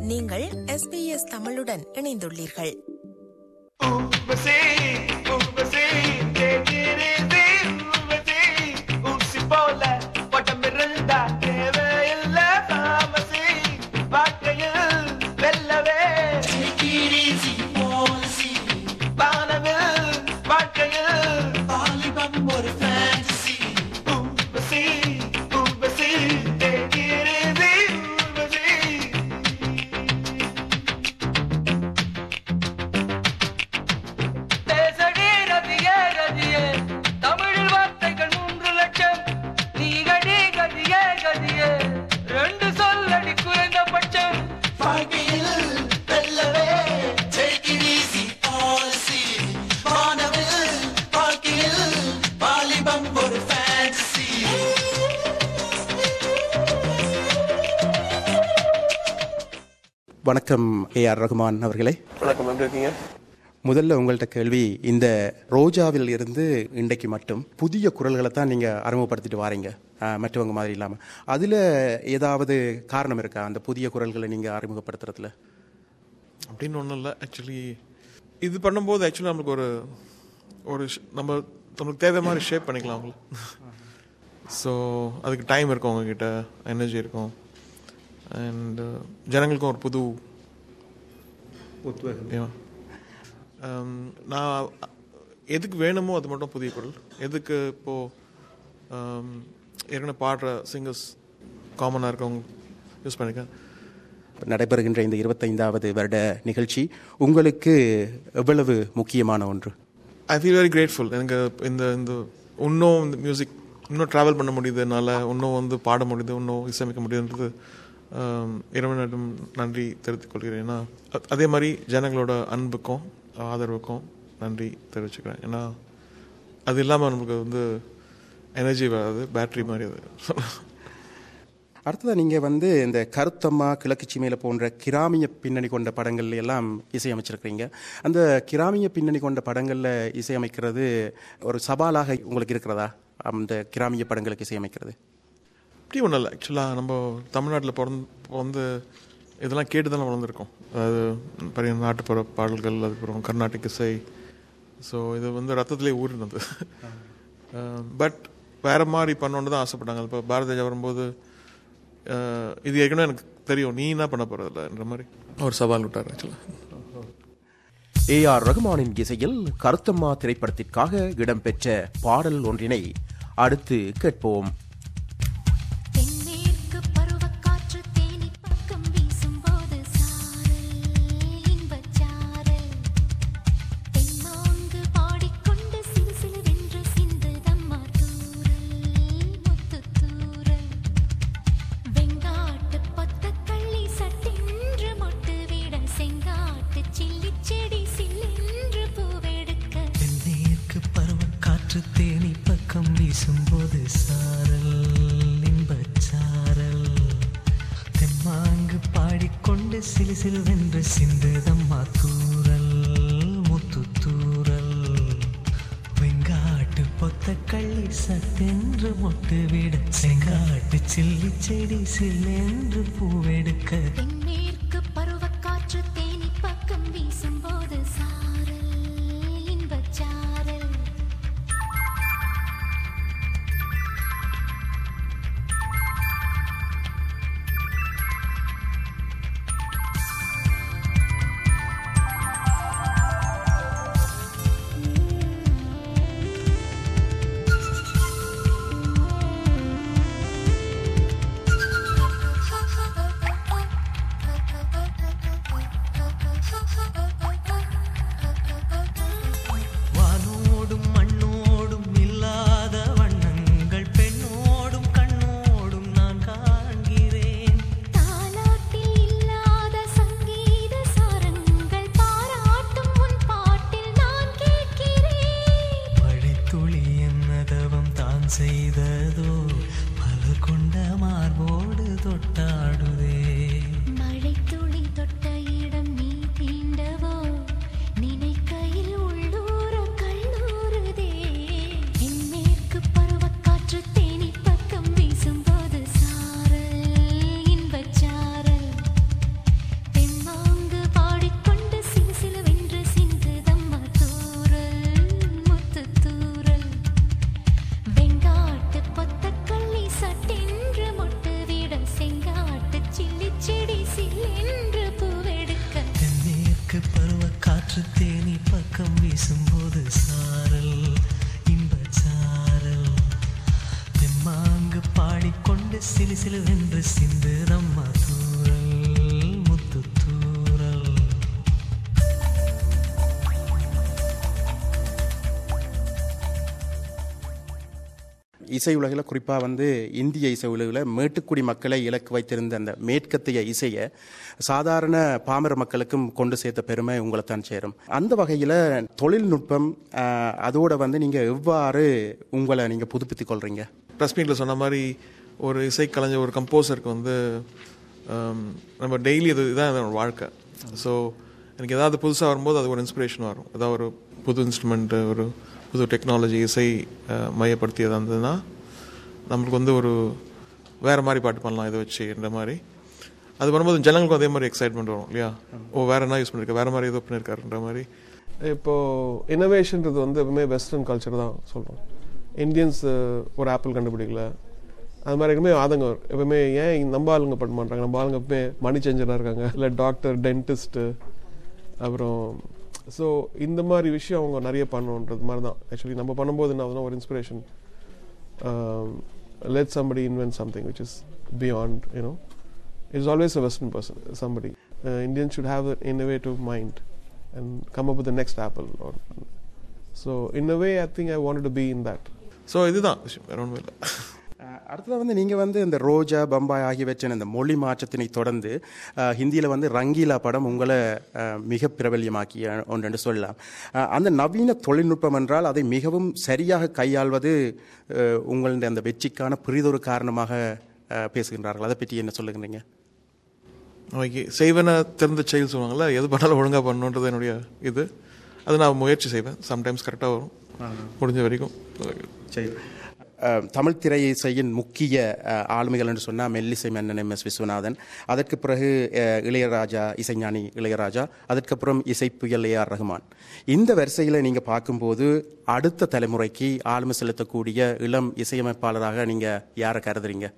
நீங்கள் எஸ்பிஎஸ் தமிழுடன் இணைந்துள்ளீர்கள் ஊர்வசி, ஊர்வசி, கேட்கிறது ஊர்வசி. ஊசி போல உடம்பிருந்தா தேவையில்ல pharmacy. வாழ்க்கையில் வெல்லவே வானவில் வாழ்க்கையில் ஊர்வசி, ஊர்வசி, கேட்கிறது ஊர்வசி. பேசடி ரதியே ரதியே தமிழில் வார்த்தைகள் மூன்று லட்சம் நீ கடி கதியே கதியே ரெண்டு சொல்லடி குறைந்தபட்சம் வணக்கம் ஏ ஆர் ரகுமான் அவர்களே வணக்கம் எப்படி இருக்கீங்க முதல்ல உங்கள்கிட்ட கேள்வி இந்த ரோஜாவில் இருந்து இன்றைக்கு மட்டும் புதிய குரல்களை தான் நீங்கள் அறிமுகப்படுத்திட்டு வாரீங்க ஆஹ், மற்றவங்க மாதிரி இல்லாமல் அதில் ஏதாவது காரணம் இருக்கா அந்த புதிய குரல்களை நீங்கள் அறிமுகப்படுத்துறதுல அப்படின்னு ஒன்றும் இல்லை ஆக்சுவலி இது பண்ணும்போது ஆக்சுவலி நம்மளுக்கு ஒரு ஒரு ஷ்- நம்ம நம்மளுக்கு தேவை மாதிரி ஷேப் பண்ணிக்கலாம் அவங்கள ஸோ அதுக்கு டைம் இருக்கும் அவங்கக்கிட்ட எனர்ஜி இருக்கும் அண்ட் ஜனங்களுக்கும் ஒரு புது Yeah. Um, நான் எதுக்கு வேணுமோ அது மட்டும் புதிய குரல் எதுக்கு இப்போது ஏற்கனவே பாடுற சிங்கர்ஸ் காமனாக இருக்கவங்க யூஸ் பண்ணிக்கேன் நடைபெறுகின்ற இந்த இருபத்தைந்தாவது வருட நிகழ்ச்சி உங்களுக்கு எவ்வளவு முக்கியமான ஒன்று ஐ ஃபீல் வெரி கிரேட்ஃபுல் எனக்கு இந்த இந்த இன்னும் இந்த மியூசிக் இன்னும் ட்ராவல் பண்ண முடியுது என்னால் இன்னும் வந்து பாட முடியுது இன்னும் இசையமைக்க முடியுதுன்றது ஆம், இறைவனிடம் நன்றி தெரிவித்துக் கொள்கிறேன் ஏன்னா அ- அதே மாதிரி ஜனங்களோட அன்புக்கும் ஆதரவுக்கும் நன்றி தெரிவிச்சுக்கிறேன் ஏன்னா அது இல்லாமல் நமக்கு வந்து எனர்ஜி வராது பேட்டரி மாதிரி அது அடுத்ததாக நீங்கள் வந்து இந்த கருத்தம்மா கிழக்கு சீமையில் போன்ற கிராமிய பின்னணி கொண்ட படங்கள்ல எல்லாம் இசையமைச்சிருக்கிறீங்க அந்த கிராமிய பின்னணி கொண்ட படங்களில் இசையமைக்கிறது ஒரு சவாலாக உங்களுக்கு இருக்கிறதா அந்த கிராமிய படங்களுக்கு இசையமைக்கிறது அப்படி ஒன்றும் இல்லை ஆக்சுவலாக நம்ம தமிழ்நாட்டில் பிறந்து பிறந்து இதெல்லாம் கேட்டு தானே வளர்ந்துருக்கோம் அதாவது பெரிய நாட்டுப்புற பாடல்கள் அதுக்கப்புறம் கர்நாடிக் இசை ஸோ இது வந்து ரத்தத்திலே ஊறினது பட் வேறு மாதிரி பண்ணணுன்னு தான் ஆசைப்பட்டாங்க இப்போ பாரதிராஜா வரும்போது அஹ், இது ஏற்கனவே எனக்கு தெரியும் நீ என்ன பண்ண போகிறதில்லன்ற மாதிரி ஒரு சவால் விட்டார் ஆக்சுவலாக ஏ ஆர் ரகுமானின் இசையில் கருத்தம்மா திரைப்படத்திற்காக இடம்பெற்ற பாடல் ஒன்றினை அடுத்து கேட்போம் தென்மேற்கு பருவக்காற்று தேனி பக்கம் வீசும்போது சாரல் இன்பச் சாரல் தென்மாங்கு பாடிக்கொண்டு சிலு சிலுவென்று சிந்துதம்மா தூறல் முத்துத் தூறல் வெங்காட்டு பொத்தக்கள்ளி சட்டென்று மொட்டுவிட செங்காட்டு சில்லிச் செடி சில்லென்று பூவெடுக்க தென்மேற்கு பருவக்காற்று தேனி பக்கம் வீசும்போது சாரல் இன்பச் சாரல் தெம்மாங்கு பாடிக்கொண்டு சிலு சிலுவென்று சிந்துதம்மா தூறல் முத்து தூறல் வெங்காட்டு பொத்த கள்ளி சத்தென்று மொட்டு விட செங்காட்டு சில்லி செடி சில்லென்று பூவெடுக்க தென்மேற்கு பருவக்காற்று தேனி பக்கம் வீசும்போது சாரல் இன்பச் சாரல் சிலு சிலுவென்று சிந்துதம்மா தூரல் முத்து தூரல் இசை உலகில் குறிப்பாக வந்து இந்திய இசை உலகில் மேட்டுக்குடி மக்களை இலக்கு வைத்திருந்த அந்த மேற்கத்திய இசையை சாதாரண பாமர மக்களுக்கும் கொண்டு சேர்த்த பெருமை உங்களைத்தான் சேரும் அந்த வகையில் தொழில்நுட்பம் ஆஹ், அதோட வந்து நீங்கள் எவ்வாறு உங்களை நீங்கள் புதுப்பித்துக் கொள்றீங்க ப்ரெஸ் மீட்டில் சொன்ன மாதிரி ஒரு இசைக்கலைஞர் ஒரு கம்போசருக்கு வந்து ஹம், நம்ம டெய்லி இது இதான் என்னோட வாழ்க்கை ஸோ எனக்கு ஏதாவது புதுசாக வரும்போது அது ஒரு இன்ஸ்பிரேஷன் வரும் ஏதாவது ஒரு புது இன்ஸ்ட்ருமெண்ட்டு ஒரு புது டெக்னாலஜி இசை அஹ், மையப்படுத்தியது இருந்ததுன்னா நம்மளுக்கு வந்து ஒரு வேறு மாதிரி பாட்டு பண்ணலாம் இதை வச்சுன்ற மாதிரி அது பண்ணும்போது ஜனங்களுக்கும் அதே மாதிரி எக்ஸைட்மெண்ட் வரும் இல்லையா ஓ வேற என்ன யூஸ் பண்ணிருக்க வேற மாதிரி ஏதோ பண்ணியிருக்காருன்ற மாதிரி இப்போ இன்னோவேஷன்றது வந்து எப்பவுமே வெஸ்டர்ன் கல்ச்சர் தான் சொல்கிறோம் இந்தியன்ஸ் ஒரு ஆப்பிள் கண்டுபிடிக்கல அது மாதிரி எப்பவுமே ஆதங்கம் வரும். எப்பவுமே ஏன் நம்ம ஆளுங்க பண்ண மாட்டாங்க நம்ம ஆளுங்க எப்பவுமே மணி சேஞ்சராக இருக்காங்க இல்லை டாக்டர் டென்டிஸ்ட்டு அப்புறம் ஸோ இந்த மாதிரி விஷயம் அவங்க நிறைய பண்ணணுன்றது மாதிரி தான் ஆக்சுவலி நம்ம பண்ணும்போது என்ன ஆகுதுன்னா ஒரு inspiration let somebody invent something which is beyond you know it's always a western person somebody uh, indians should have an innovative mind and come up with the next apple or so in a way i think i wanted to be in that so இதுதான் விஷயம் வேற ஒன்றும் இல்லை அஹ் அடுத்தது வந்து நீங்கள் வந்து இந்த ரோஜா பம்பாய் ஆகியவற்றின் இந்த மொழி மாற்றத்தினை தொடர்ந்து ஹிந்தியில் வந்து ரங்கீலா படம் உங்களை அஹ், மிக பிரபல்யமாக்கிய ஒன்று சொல்லலாம் அஹ், அந்த நவீன தொழில்நுட்பம் என்றால் அதை மிகவும் சரியாக கையாள்வது அஹ், உங்களுடைய அந்த வெற்றிக்கான பிரிதொரு காரணமாக அஹ், பேசுகின்றார்கள் அதை பற்றி என்ன சொல்லுகிறீங்க ஓகே செய்வன திறந்த செயல் சொல்லுவாங்கல்ல எது பண்ணாலும் ஒழுங்காக பண்ணணுன்றது என்னுடைய இது அது நான் முயற்சி செய்வேன் சம்டைம்ஸ் கரெக்டாக வரும் முடிஞ்ச வரைக்கும் சரி அஹ், தமிழ் திரை இசையின் முக்கிய அஹ், ஆளுமைகள் என்று சொன்னால் மெல்லிசை மன்னன் எம் எஸ் விஸ்வநாதன் அதற்கு பிறகு அஹ், இளையராஜா இசைஞானி இளையராஜா அதற்கப்புறம் இசைப்புயல் ஏ ஆர் ரஹ்மான் இந்த வரிசையில் நீங்கள் பார்க்கும்போது அடுத்த தலைமுறைக்கு ஆளுமை செலுத்தக்கூடிய இளம் இசையமைப்பாளராக நீங்கள் யாரை கருதுறீங்க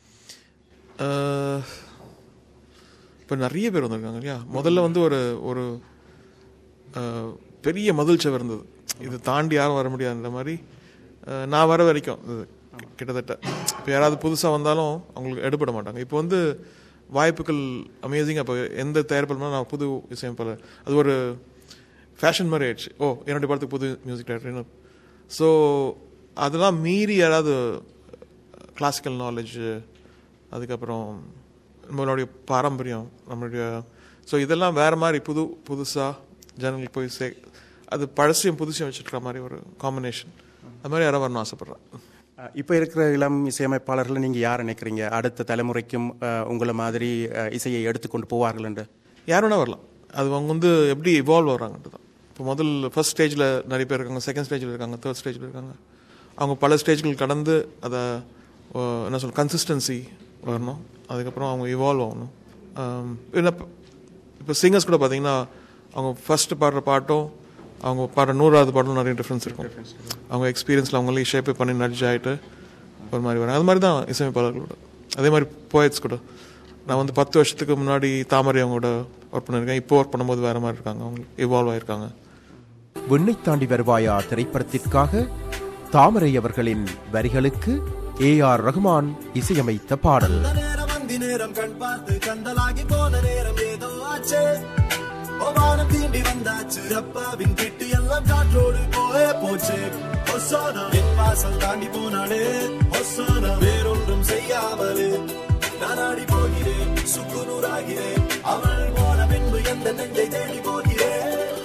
இப்போ நிறைய பேர் வந்திருக்காங்க இல்லையா முதல்ல வந்து ஒரு ஒரு அஹ், பெரிய மதில் சுவர் இருந்தது இது தாண்டி யாரும் வர முடியாதுன்ற மாதிரி அஹ், நான் வர வரைக்கும் இது கிட்டத்தட்ட இப்போ யாராவது புதுசாக வந்தாலும் அவங்களுக்கு எடுபட மாட்டாங்க இப்போ வந்து வாய்ப்புகள் அமேசிங்காக இப்போ எந்த தயாரிப்பாளர் நான் புது இசையமைப்பாளர் அது ஒரு ஃபேஷன் மாதிரி ஆயிடுச்சு ஓ என்னுடைய படத்துக்கு புது மியூசிக் டைரக்டர் ஸோ அதெல்லாம் மீறி யாராவது கிளாசிக்கல் நாலேஜ் அதுக்கப்புறம் நம்மளுடைய பாரம்பரியம் நம்மளுடைய ஸோ இதெல்லாம் வேற மாதிரி புது புதுசாக ஜனங்களுக்கு போய் சே அது பழசையும் புதுசையும் வச்சுருக்கிற மாதிரி ஒரு காம்பினேஷன் அது மாதிரி யாரும் வரணும்னு ஆசைப்பட்றேன் அஹ், இப்போ இருக்கிற இளம் இசையமைப்பாளர்களை நீங்கள் யார் நினைக்கிறீங்க அடுத்த தலைமுறைக்கும் அஹ், உங்களை மாதிரி அஹ், இசையை எடுத்துக்கொண்டு போவார்கள் என்று யார் வேணா வரலாம் அது அவங்க வந்து எப்படி இவால்வ் ஆகுறாங்கன்ட்டு தான் இப்போ முதல் ஃபர்ஸ்ட் ஸ்டேஜில் நிறைய பேர் இருக்காங்க செகண்ட் ஸ்டேஜில் இருக்காங்க தேர்ட் ஸ்டேஜில் இருக்காங்க அவங்க பல ஸ்டேஜ்கள் கடந்து அதை ஓ, என்ன சொல் கன்சிஸ்டன்சி வரணும் அதுக்கப்புறம் அவங்க இவால்வ் ஆகணும் ஆம், இல்லை இப்போ சிங்கர்ஸ் கூட பார்த்தீங்கன்னா அவங்க ஃபர்ஸ்ட் பாடுற பாட்டும் அவங்க பாடுற நூறாவது பாட்டும் நிறைய டிஃப்ரென்ஸ் இருக்கும் அவங்க எக்ஸ்பீரியன்ஸில் அவங்களே ஷேப்பே பண்ணி நடிச்சு ஆகிட்டு ஒரு மாதிரி வரும் அது மாதிரி தான் இசையமைப்பாளர்களோட அதே மாதிரி போயட்ஸ் கூட நான் வந்து பத்து வருஷத்துக்கு முன்னாடி தாமரை அவங்களோட ஒர்க் பண்ணியிருக்கேன் இப்போ ஒர்க் பண்ணும்போது வேற மாதிரி இருக்காங்க அவங்க இவால்வ் ஆயிருக்காங்க விண்ணை தாண்டி வருவாயா திரைப்படத்திற்காக தாமரை அவர்களின் வரிகளுக்கு ஏ ஆர் ரஹ்மான் இசையமைத்த பாடல் நேரம் அந்தி நேரம் கண் பார்த்து கந்தலாகி போன நேரம் ஏதோ ஆச்சு வானம் தீண்டி வந்தாச்சு அப்பாவின் கிட்டு எல்லாம் காற்றோடு போயே போச்சு ஒசோனா என் வாசல் தாண்டி போனாலே ஒசோனா வேறொன்றும் செய்யாமலே நான் ஆடி போகிறேன் சுக்குநூறாகிறேன் அவள் போன பின்பு எந்த நெஞ்சை தேடி போகிறேன்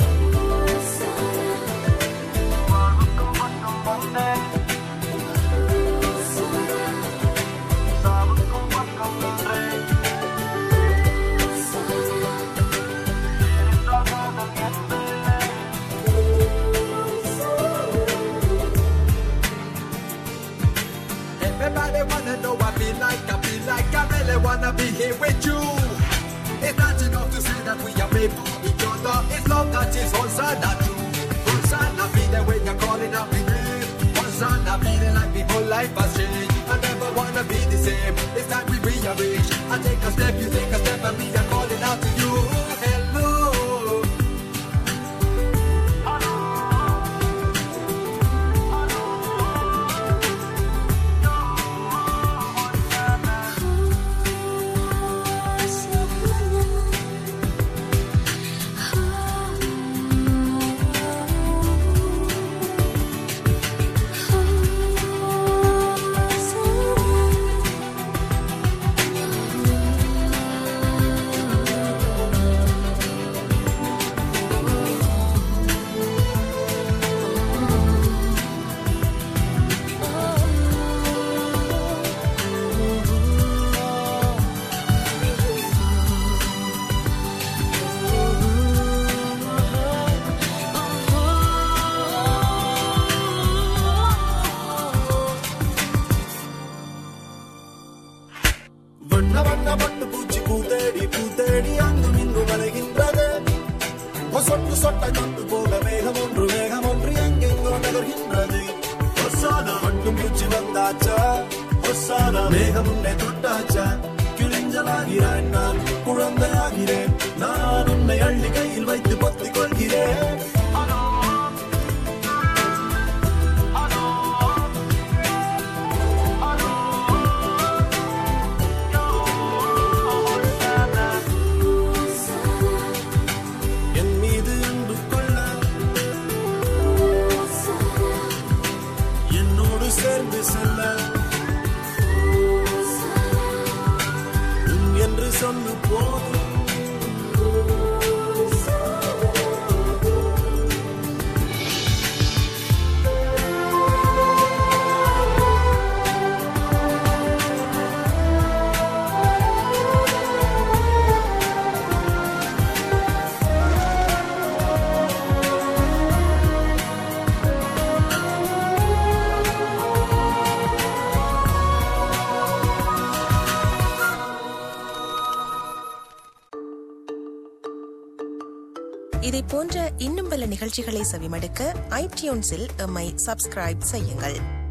Everybody wanna know I feel like, I feel like I really wanna be here with you. It's not enough to say that we are made for each other. It's love that is Hosanna true. Hosanna be there when you're calling out my name. Hosanna feeling like my whole life has changed. I never wanna be the same. It's time we rearrange. I take a step, you take a step, and we are calling out to you. Hello. ஒசானா மேகம் உன்னை தொட்டாச்சா கிழிஞ்சலாகிறான் நான் குழந்தையாகிறேன் நான் உன்னை அள்ளி கையில் வைத்து பொத்திக் கொள்கிறேன் என் மீது அன்பு கொள்ள என்னோடு சேர்ந்து செல்ல உன் என்று சொல்லு போதும் இதை போன்ற இன்னும் பல நிகழ்ச்சிகளை செவிமடுக்க ஐடியூன்ஸில் எம்மை சப்ஸ்கிரைப் செய்யுங்கள்